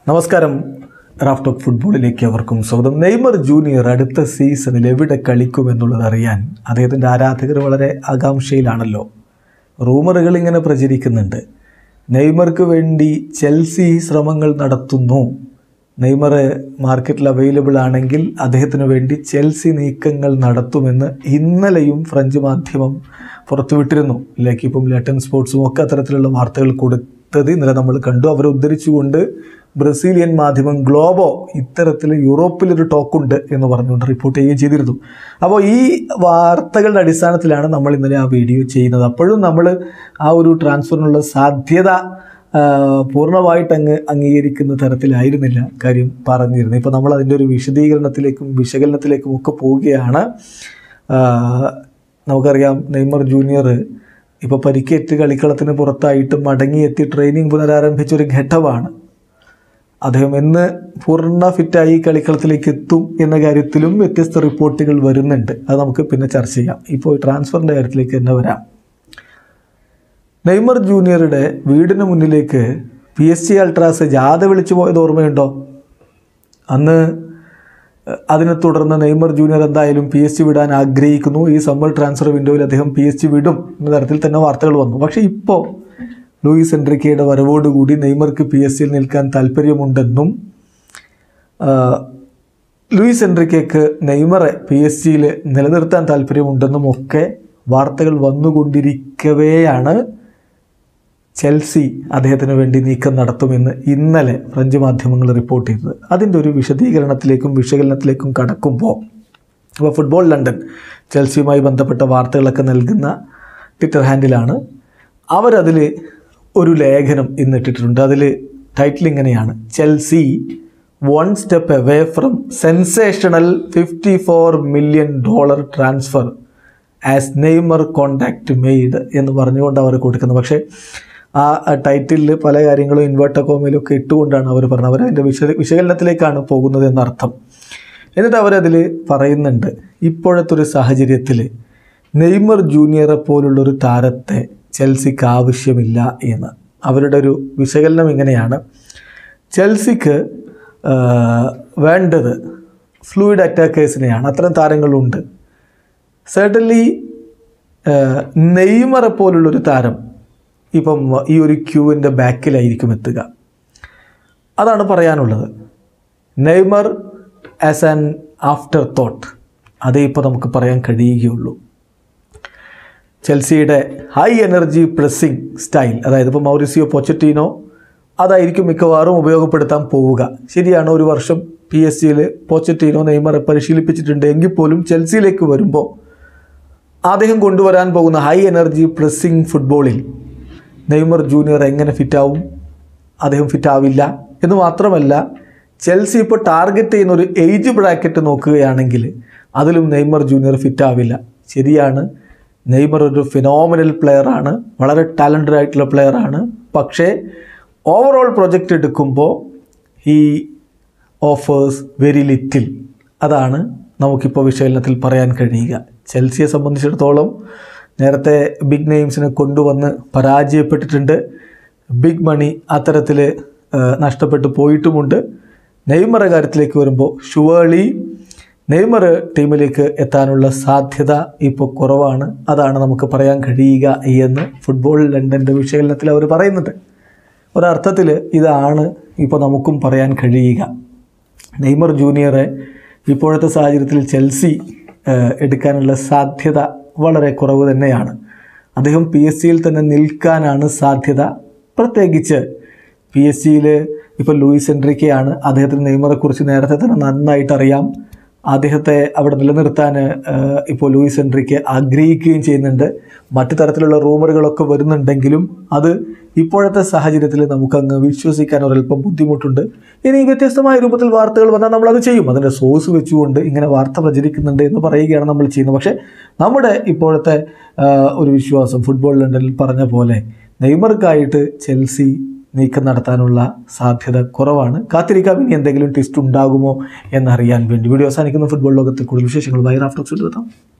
നമസ്കാരം Raf talk ഫുട്ബോളിലേക്ക് അവർക്കും സ്വാഗതം നെയ്മർ ജൂനിയർ അടുത്ത സീസണിൽ എവിടെ കളിക്കുമെന്നുള്ളത് അറിയാൻ അദ്ദേഹത്തിൻ്റെ ആരാധകർ വളരെ ആകാംക്ഷയിലാണല്ലോ റൂമറുകൾ ഇങ്ങനെ പ്രചരിക്കുന്നുണ്ട് നെയ്മർക്ക് വേണ്ടി ചെൽസി ശ്രമങ്ങൾ നടത്തുന്നു നെയ്മർ മാർക്കറ്റിൽ അവൈലബിൾ ആണെങ്കിൽ അദ്ദേഹത്തിന് വേണ്ടി ചെൽസി നീക്കങ്ങൾ നടത്തുമെന്ന് ഇന്നലെയും ഫ്രഞ്ച് മാധ്യമം പുറത്തുവിട്ടിരുന്നു ലേക്കിപ്പും ലേട്ടൻ സ്പോർട്സും ഒക്കെ അത്തരത്തിലുള്ള വാർത്തകൾ കൊടുത്തത് ഇന്നലെ നമ്മൾ കണ്ടു അവരെ ഉദ്ധരിച്ചുകൊണ്ട് ബ്രസീലിയൻ മാധ്യമം ഗ്ലോബോ ഇത്തരത്തിൽ യൂറോപ്പിലൊരു ടോക്കുണ്ട് എന്ന് പറഞ്ഞുകൊണ്ട് റിപ്പോർട്ട് ചെയ്യുകയും ചെയ്തിരുന്നു അപ്പോൾ ഈ വാർത്തകളുടെ അടിസ്ഥാനത്തിലാണ് നമ്മൾ ഇന്നലെ ആ വീഡിയോ ചെയ്യുന്നത് അപ്പോഴും നമ്മൾ ആ ഒരു ട്രാൻസ്ഫറിനുള്ള സാധ്യത ആ, പൂർണ്ണമായിട്ട് അങ്ങ് അംഗീകരിക്കുന്ന തരത്തിലായിരുന്നില്ല കാര്യം പറഞ്ഞിരുന്നത് ഇപ്പോൾ നമ്മൾ അതിൻ്റെ ഒരു വിശദീകരണത്തിലേക്കും വിശകലനത്തിലേക്കും ഒക്കെ പോവുകയാണ് ആ, നമുക്കറിയാം നെയ്മർ ജൂനിയർ ഇപ്പോൾ പരിക്കേറ്റ് കളിക്കളത്തിന് പുറത്തായിട്ട് മടങ്ങിയെത്തി ട്രെയിനിങ് പുനരാരംഭിച്ച ഒരു ഘട്ടമാണ് അദ്ദേഹം എന്ന് പൂർണ്ണ ഫിറ്റായി കളിക്കളത്തിലേക്ക് എത്തും എന്ന കാര്യത്തിലും വ്യത്യസ്ത റിപ്പോർട്ടുകൾ വരുന്നുണ്ട് അത് നമുക്ക് പിന്നെ ചർച്ച ചെയ്യാം ഇപ്പോൾ ട്രാൻസ്ഫറിൻ്റെ കാര്യത്തിലേക്ക് തന്നെ വരാം നെയ്മർ ജൂനിയറുടെ വീടിന് മുന്നിലേക്ക് പി എസ് സി അൾട്രാസ് ജാഥ വിളിച്ചു പോയത് ഓർമ്മയുണ്ടോ അന്ന് അഹ് അതിനെ തുടർന്ന് നെയ്മർ ജൂനിയർ എന്തായാലും പി എസ് സി വിടാൻ ആഗ്രഹിക്കുന്നു ഈ സമ്മർ ട്രാൻസ്ഫർ വിൻഡോയിൽ അദ്ദേഹം പി എസ് സി വിടും എന്ന തരത്തിൽ തന്നെ വാർത്തകൾ വന്നു പക്ഷേ ഇപ്പോൾ ലൂയിസ് എൻട്രിക്കയുടെ വരവോടുകൂടി നെയ്മർക്ക് പി എസ് സിയിൽ നിൽക്കാൻ താല്പര്യമുണ്ടെന്നും ആഹ് ലൂയിസ് എൻട്രിക്കയ്ക്ക് നെയ്മറെ പി എസ് സിയിൽ നിലനിർത്താൻ താല്പര്യമുണ്ടെന്നും ഒക്കെ വാർത്തകൾ വന്നുകൊണ്ടിരിക്കവെയാണ് ചെൽസി അദ്ദേഹത്തിന് വേണ്ടി നീക്കം നടത്തുമെന്ന് ഇന്നലെ ഫ്രഞ്ച് മാധ്യമങ്ങൾ റിപ്പോർട്ട് ചെയ്തത് അതിൻ്റെ ഒരു വിശദീകരണത്തിലേക്കും വിശകലനത്തിലേക്കും കടക്കുമ്പോൾ അപ്പോൾ ഫുട്ബോൾ ലണ്ടൻ ചെൽസിയുമായി ബന്ധപ്പെട്ട വാർത്തകളൊക്കെ നൽകുന്ന ട്വിറ്റർ ഹാൻഡിലാണ് അവരതിൽ ഒരു ലേഖനം ഇന്നിട്ടിട്ടുണ്ട് അതിൽ ടൈറ്റിൽ ഇങ്ങനെയാണ് Chelsea one step away from sensational fifty four million dollar transfer as Neymar contact made എന്ന് പറഞ്ഞുകൊണ്ട് അവർ കൊടുക്കുന്നത് പക്ഷേ ആ ടൈറ്റിലിൽ പല കാര്യങ്ങളും ഇൻവേർട്ടർ കോമയിലൊക്കെ ഇട്ടുകൊണ്ടാണ് അവർ പറഞ്ഞത് അവർ അതിൻ്റെ വിശ വിശകലനത്തിലേക്കാണ് പോകുന്നത് എന്നർത്ഥം എന്നിട്ട് അവരതിൽ പറയുന്നുണ്ട് ഇപ്പോഴത്തെ ഒരു സാഹചര്യത്തിൽ നെയ്മർ ജൂനിയറെ പോലുള്ളൊരു താരത്തെ ചെൽസിക്ക് ആവശ്യമില്ല എന്ന് അവരുടെ ഒരു വിശകലനം ഇങ്ങനെയാണ് ചെൽസിക്ക് ആ, വേണ്ടത് ഫ്ലൂയിഡ് അറ്റാക്കേഴ്സിനെയാണ് അത്തരം താരങ്ങളുണ്ട് സെർട്ടൻലി നെയ്മറെ പോലുള്ളൊരു താരം ഇപ്പം ഈ ഒരു ക്യൂവിൻ്റെ ബാക്കിലായിരിക്കും എത്തുക അതാണ് പറയാനുള്ളത് Neymar as an afterthought അതേ ഇപ്പോൾ നമുക്ക് പറയാൻ കഴിയുകയുള്ളൂ ചെൽസിയുടെ ഹൈ എനർജി പ്രസ്സിംഗ് സ്റ്റൈൽ അതായത് ഇപ്പോൾ മൗറിസിയോ പൊച്ചറ്റീനോ അതായിരിക്കും മിക്കവാറും ഉപയോഗപ്പെടുത്താൻ പോവുക ശരിയാണ് ഒരു വർഷം പി എസ് സിയിൽ പോച്ചറ്റീനോ നെയ്മറെ പരിശീലിപ്പിച്ചിട്ടുണ്ട് എങ്കിൽ പോലും ചെൽസിയിലേക്ക് വരുമ്പോൾ അദ്ദേഹം കൊണ്ടുവരാൻ പോകുന്ന ഹൈ എനർജി പ്രസ്സിംഗ് ഫുട്ബോളിൽ നെയ്മർ ജൂനിയർ എങ്ങനെ ഫിറ്റാവും അദ്ദേഹം ഫിറ്റാവില്ല എന്ന് മാത്രമല്ല ചെൽസി ഇപ്പോൾ ടാർഗറ്റ് ചെയ്യുന്ന ഒരു ഏജ് ബ്രാക്കറ്റ് നോക്കുകയാണെങ്കിൽ അതിലും നെയ്മർ ജൂനിയർ ഫിറ്റാവില്ല ശരിയാണ് നെയ്മർ ഒരു ഫിനോമിനൽ പ്ലെയറാണ് വളരെ ടാലൻറ്റഡ് ആയിട്ടുള്ള പ്ലെയറാണ് പക്ഷേ ഓവറോൾ പ്രൊജക്റ്റ് എടുക്കുമ്പോൾ ഈ ഓഫേഴ്സ് വെരി ലിറ്റിൽ അതാണ് നമുക്കിപ്പോൾ വിശകലനത്തിൽ പറയാൻ കഴിയുക ചെൽസിയെ സംബന്ധിച്ചിടത്തോളം നേരത്തെ ബിഗ് നെയിംസിനെ കൊണ്ടുവന്ന് പരാജയപ്പെട്ടിട്ടുണ്ട് ബിഗ് മണി അത്തരത്തിൽ നഷ്ടപ്പെട്ടു പോയിട്ടുമുണ്ട് നെയ്മറെ കാര്യത്തിലേക്ക് വരുമ്പോൾ ഷുവേളി നെയ്മർ ടീമിലേക്ക് എത്താനുള്ള സാധ്യത ഇപ്പോൾ കുറവാണ് അതാണ് നമുക്ക് പറയാൻ കഴിയുക എന്ന് ഫുട്ബോൾ ലണ്ടൻ്റെ വിശകലനത്തിൽ അവർ പറയുന്നുണ്ട് ഒരർത്ഥത്തിൽ ഇതാണ് ഇപ്പോൾ നമുക്കും പറയാൻ കഴിയുക നെയ്മർ ജൂനിയറെ ഇപ്പോഴത്തെ സാഹചര്യത്തിൽ ചെൽസി ഏഹ്, എടുക്കാനുള്ള സാധ്യത വളരെ കുറവ് തന്നെയാണ് അദ്ദേഹം പി എസ് സിയിൽ തന്നെ നിൽക്കാനാണ് സാധ്യത പ്രത്യേകിച്ച് പി എസ് സിയിൽ ഇപ്പോൾ ലൂയിസ് എൻട്രിക്കയാണ് അദ്ദേഹത്തിന് നെയ്മറെക്കുറിച്ച് നേരത്തെ തന്നെ നന്നായിട്ട് അറിയാം അദ്ദേഹത്തെ അവിടെ നിലനിർത്താൻ ഏഹ്, ഇപ്പോൾ ലൂയിസ് എൻട്രിക്ക് ആഗ്രഹിക്കുകയും ചെയ്യുന്നുണ്ട് മറ്റു തരത്തിലുള്ള റൂമറുകളൊക്കെ വരുന്നുണ്ടെങ്കിലും അത് ഇപ്പോഴത്തെ സാഹചര്യത്തിൽ നമുക്കങ്ങ് വിശ്വസിക്കാൻ ഒരല്പം ബുദ്ധിമുട്ടുണ്ട് ഇനി വ്യത്യസ്തമായ രൂപത്തിൽ വാർത്തകൾ വന്നാൽ നമ്മൾ അത് ചെയ്യും അതിൻ്റെ സോഴ്സ് വെച്ചുകൊണ്ട് ഇങ്ങനെ വാർത്ത പ്രചരിക്കുന്നുണ്ട് എന്ന് പറയുകയാണ് നമ്മൾ ചെയ്യുന്നത് പക്ഷേ നമ്മുടെ ഇപ്പോഴത്തെ ആ, ഒരു വിശ്വാസം ഫുട്ബോൾ ലണ്ടനിൽ പറഞ്ഞ പോലെ നെയ്മർക്കായിട്ട് ചെൽസി നീക്കം നടത്താനുള്ള സാധ്യത കുറവാണ് കാത്തിരിക്കാം ഇനി എന്തെങ്കിലും ട്വിസ്റ്റ് ഉണ്ടാകുമോ എന്നറിയാൻ വേണ്ടി വീഡിയോ അവസാനിക്കുന്ന ഫുട്ബോൾ ലോകത്തെ കൂടുതൽ വിശേഷങ്ങൾ വൈറാഫ്റ്റോക്സ് എടുത്താം